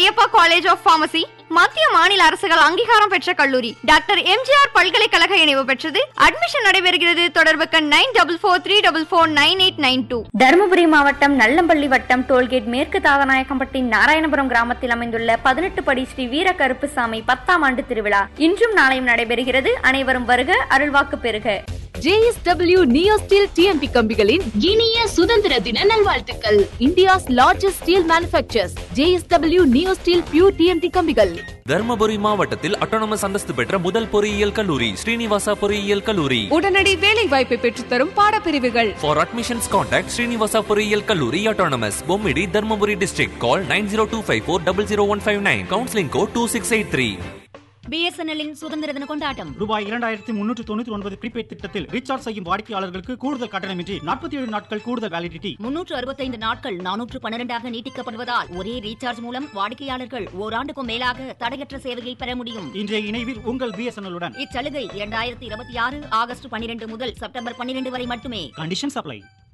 அய்யப்பா college of pharmacy மத்திய மாநில அரசுகள் அங்கீகாரம் பெற்ற கல்லூரி டாக்டர் எம்ஜிஆர் பல்கலைக்கழக இணைவு பெற்றது அட்மிஷன் நடைபெறுகிறது தொடர்புக்கு nine double four three double four nine eight nine two Dharmapuri மாவட்டம் நல்லம்பள்ளி வட்டம் டோல்கேட் மேற்கு தாதநாயக்கம்பட்டி நாராயணபுரம் கிராமத்தில் அமைந்துள்ள பதினெட்டு படி ஸ்ரீ வீர கருப்புசாமி பத்தாம் ஆண்டு திருவிழா இன்றும் நாளையும் நடைபெறுகிறது அனைவரும் வருக அருள்வாக்கு பெறுக ஜேஎஸ்டபிள்யூ நியோ ஸ்டீல் டிஎம்பி கம்பிகளின் இனிய சுதந்திர தின நல்வாழ்த்துக்கள் India's largest steel manufacturers JSW neo steel pure TMT கம்பிகள் தர்மபுரி மாவட்டத்தில் அட்டானமஸ் அந்தஸ்து பெற்ற முதல் பொறியியல் கல்லூரி ஸ்ரீனிவாசா பொறியியல் கல்லூரி உடனடி வேலை வாய்ப்பை பெற்றுத்தரும் பாடப்பிரிவுகள் ஃபார் அட்மிஷன்ஸ் கான்டாக்ட் ஸ்ரீனிவாசா பொறியியல் கல்லூரி autonomous Bommidi Dharmapuri district call nine zero two five four double zero one five nine counselling code two six eight three பிஎஸ்என்எல்லின் சுதந்திர தின கொண்டாட்டம் ரூபாய் இரண்டாயிரத்தி முன்னூற்று தொண்ணூற்றி ஒன்பது ப்ரீபெய்ட் திட்டத்தில் ரீசார்ஜ் செய்யும் வாடிக்கையாளர்களுக்கு கூடுதல் கட்டணமின்றி நாற்பத்தி ஏழு நாட்கள் கூடுதல் வேலிடிட்டி முன்னூற்று அறுபத்தைந்து நாட்கள் நானூற்று பன்னிரெண்டாக நீட்டிக்கப்படுவதால் ஒரே ரீசார்ஜ் மூலம் வாடிக்கையாளர்கள் ஓராண்டுக்கும் மேலாக தடையற்ற சேவையை பெற முடியும் இன்றைய இணைவில் உங்கள் பிஎஸ்என்எல் உடன் இச்சலுகை இரண்டாயிரத்தி இருபத்தி ஆறு ஆகஸ்ட் பன்னிரண்டு முதல் செப்டம்பர் பன்னிரண்டு வரை மட்டுமே கண்டிஷன் சப்ளை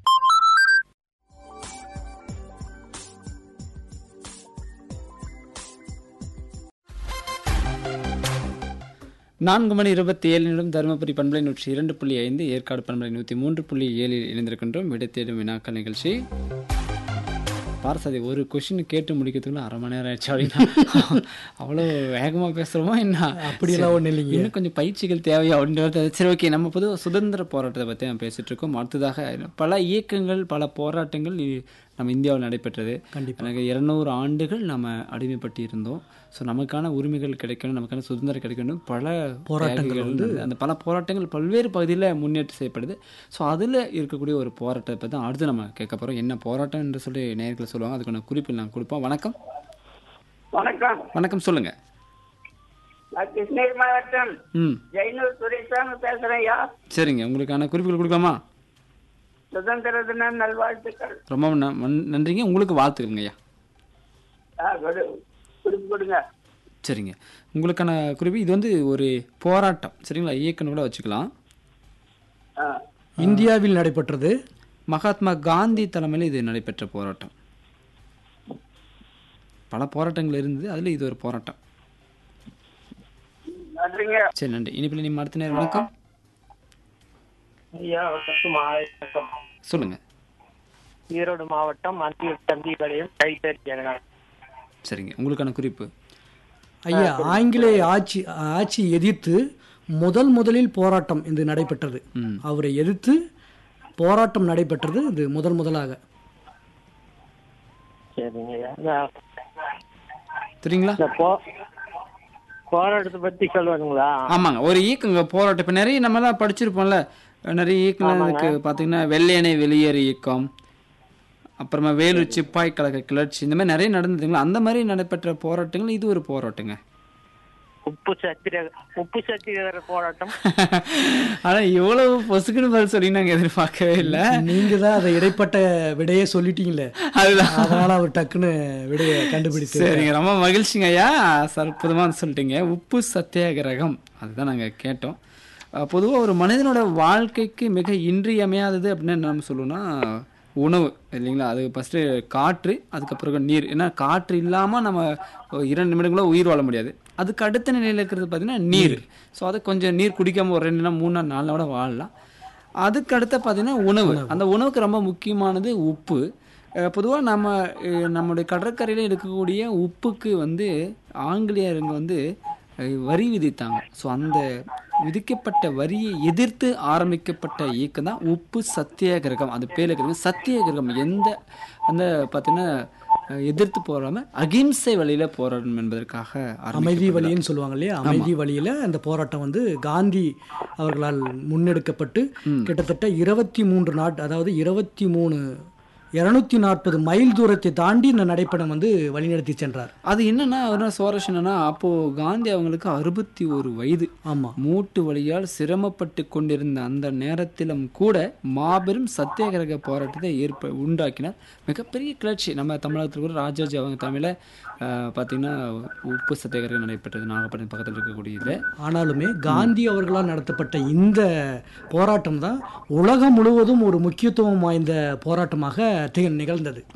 நான்கு மணி இருபத்தி ஏழு நிமிடம் தருமபுரி பண்பலை நூற்றி இரண்டு புள்ளி ஐந்து ஏற்காடு பண்பலை நூற்றி மூன்று புள்ளி ஏழில் இணைந்திருக்கின்றோம் விடை தேடும் வினாக்கள் நிகழ்ச்சி பாரசாதி ஒரு கொஷின் கேட்டு முடிக்கிறதுக்குள்ள அரை மணி நேரம் ஆயிடுச்சு அப்படின்னா அவ்வளோ வேகமாக பேசுகிறோமா என்ன அப்படியெல்லாம் ஒண்ணும் இல்லைங்க. இன்னும் கொஞ்சம் பயிற்சிகள் தேவையா அப்படின்றது சரி ஓகே நம்ம பொதுவாக சுதந்திர போராட்டத்தை பற்றி நம்ம பேசிட்டு இருக்கோம் அடுத்ததாக பல இயக்கங்கள் பல போராட்டங்கள் இ- நம்ம இந்தியாவில் நடைபெற்றது கண்டிப்பா. எனக்கு இருநூறு ஆண்டுகள் நம்ம அடிமைப்பட்டு இருந்தோம் ஸோ நமக்கான உரிமைகள் கிடைக்கணும் நமக்கான சுதந்திரம் கிடைக்கணும் பல போராட்டங்கள் தியாகிகள் வந்து- நடந்தது. அந்த பல போராட்டங்கள் பல்வேறு பகுதியில் முன்னேற்றம் செய்யப்படுது ஸோ அதில் இருக்கக்கூடிய ஒரு போராட்டத்தை பற்றி தான் அடுத்து நம்ம கேட்க போகிறோம் என்ன போராட்டம் என்று சொல்லி நேர்களை சொல்லுவாங்க அதுக்கான குறிப்பில் நான் கொடுப்போம் வணக்கம் வணக்கம் வணக்கம் சொல்லுங்கள் நான் கிருஷ்ணகிரி மாவட்டம் ம் ஜெயனூர் துரைசாமி பேசுறேன் ஐயா சரிங்க உங்களுக்கான குறிப்புகள் கொடுக்கலாமா சுதந்திர தின நல்வாழ்த்துக்கள் ரொம்ப ந- மன்- நன்றிங்க உங்களுக்கு வாழ்த்துக்கள்ங்க ஐயா ஆ, கொடு குறிப்பு கொடுங்க சரிங்க உங்களுக்கான குறிப்பு இது வந்து ஒரு போராட்டம் சரிங்களா இயக்கம்னு கூட வச்சுக்கலாம் ஆ, இந்தியாவில் நடைபெற்றது மகாத்மா காந்தி தலைமையில் இது நடைபெற்ற போராட்டம் பல போராட்டங்கள் இருந்தது அதில் இது ஒரு போராட்டம் நன்றிங்க சரி நன்றி இனிப்பில் நீ அடுத்த நேரம் வணக்கம் ஐயா வணக்கம் வணக்கம் சொல்லுங்க ஈரோடு மாவட்டம் மந்தியூர் தம்பி வளையம் கைத்தறி ஜனநாயகம் சரிங்க உங்களுக்கான குறிப்பு ஐயா ஆங்கிலேய ஆட்சி ஆட்சி எதிர்த்து முதல் முதலில் போராட்டம் இது நடைபெற்றது ம். அவரை எதிர்த்து போராட்டம் நடைபெற்றது இது முதல் முதலாக சரிங்க ஐயா இந்த- தெரியுங்களா இந்த போ போராட்டத்தை பத்தி சொல்லுவானுங்களா ஆமாங்க ஒரு இயக்கங்க போராட்டம் இப்போ நிறைய நம்மலாம் படிச்சிருப்போம்ல நிறைய இயக்கம் இருக்கு பார்த்தீங்கன்னா வெள்ளையனை வெளியேறு இயக்கம் அப்புறமா வேலூர் சிப்பாய் கழக கிளர்ச்சி இந்த மாதிரி நிறைய நடந்ததுங்களா அந்த மாதிரி நடைபெற்ற போராட்டங்கள் இது ஒரு போராட்டங்க உப்பு சத்திர உப்பு சத்தியாகிரக போராட்டம் ஆனா இவ்வளவு பொசுக்குன்னு பதில் சொல்லி நாங்க எதிர்பார்க்கவே இல்லை நீங்க தான் அதை இடைப்பட்ட விடையே சொல்லிட்டீங்களே அதுதான் அதனால அவர் டக்குன்னு விடையை கண்டுபிடித்து சரிங்க ரொம்ப மகிழ்ச்சிங்க ஐயா அற்புதமாக சொல்லிட்டீங்க உப்பு சத்தியாகிரகம் அதுதான் நாங்கள் கேட்டோம் பொதுவாக ஒரு மனிதனோட வாழ்க்கைக்கு மிக இன்றியமையாதது அப்படின்னு என்ன நம்ம சொல்லுவோம்னா உணவு இல்லைங்களா அது ஃபஸ்ட்டு காற்று அதுக்கப்புறம் நீர் ஏன்னா காற்று இல்லாமல் நம்ம ஒரு இரண்டு நிமிடங்களோ உயிர் வாழ முடியாது அதுக்கு அடுத்த நிலையில் இருக்கிறது பார்த்தீங்கன்னா நீர் ஸோ அது கொஞ்சம் நீர் குடிக்காமல் ஒரு ரெண்டு நாள் மூணு நாள் நாலு நாள் கூட வாழலாம் அதுக்கு அடுத்த பார்த்தீங்கன்னா உணவு அந்த உணவுக்கு ரொம்ப முக்கியமானது உப்பு பொதுவாக நம்ம அஹ், நம்முடைய கடற்கரையில் இருக்கக்கூடிய உப்புக்கு வந்து ஆங்கிலேயருங்க வந்து அஹ், வரி விதித்தாங்க ஸோ அந்த விதிக்கப்பட்ட வரியை எதிர்த்து ஆரம்பிக்கப்பட்ட இயக்கம் தான் உப்பு சத்தியாகிரகம் அது பேர் இருக்கிறது சத்தியாகிரகம் எந்த அந்த பார்த்தீங்கன்னா அஹ், எதிர்த்து போராம அகிம்சை வழியில போராடணும் என்பதற்காக அமைதி ஆரம்பிக்கப்பட்டது. வழின்னு சொல்லுவாங்க இல்லையா அமைதி வழியில அந்த போராட்டம் வந்து காந்தி அவர்களால் முன்னெடுக்கப்பட்டு கிட்டத்தட்ட இருபத்தி மூன்று நாட் அதாவது இருபத்தி மூணு இருநூத்தி நாற்பது மைல் தூரத்தை தாண்டி இந்த நடைப்பயணம் வந்து வழிநடத்தி சென்றார் அது என்னன்னா ஒரு சுவாரஸ்யம் என்னன்னா அப்போ காந்தி அவங்களுக்கு அறுபத்தி ஒரு வயது ஆமா மூட்டு வலியால் சிரமப்பட்டு கொண்டிருந்த அந்த நேரத்திலும் கூட மாபெரும் சத்தியாகிரக போராட்டத்தை ஏற்ப உண்டாக்கினார் மிகப்பெரிய கிளர்ச்சி நம்ம தமிழகத்தில் கூட ராஜாஜி அவங்க தமிழில் பார்த்தீங்கன்னா உப்பு சத்தியாகிரகம் நடைபெற்றது நாகப்பட்டினம் பக்கத்தில் இருக்கக்கூடியது ஆனாலுமே காந்தி அவர்களால் நடத்தப்பட்ட இந்த போராட்டம் தான் உலகம் முழுவதும் ஒரு முக்கியத்துவம் வாய்ந்த போராட்டமாக திக- நிகழ்ந்தது